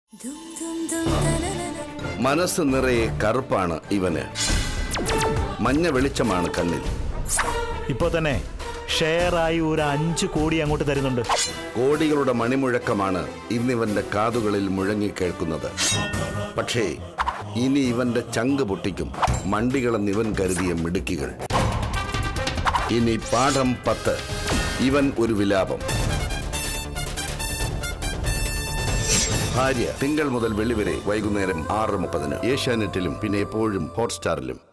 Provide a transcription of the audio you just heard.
മനസ്സ് നിറയെ കറുപ്പാണ് ഇവന് മഞ്ഞ വെളിച്ചമാണ് കണ്ണിൽ ഇപ്പൊ തന്നെ ഷെയറായി ഒരു അഞ്ചു കോടി അങ്ങോട്ട് തരുന്നുണ്ട് കോടികളുടെ മണിമുഴക്കമാണ് ഇന്നിവന്റെ കാതുകളിൽ മുഴങ്ങിക്കേൾക്കുന്നത് പക്ഷേ ഇനി ഇവന്റെ ചങ്ക് പൊട്ടിക്കും മണ്ടികളെന്ന് ഇവൻ കരുതിയ മിടുക്കികൾ ഇനി പാഠം പത്ത് ഇവൻ ഒരു വിലാപം ഭാര്യ തിങ്കൾ മുതൽ വെള്ളി വരെ വൈകുന്നേരം ആറ് മുപ്പതിന് ഏഷ്യാനെറ്റിലും പിന്നെ എപ്പോഴും ഹോട്ട്സ്റ്റാറിലും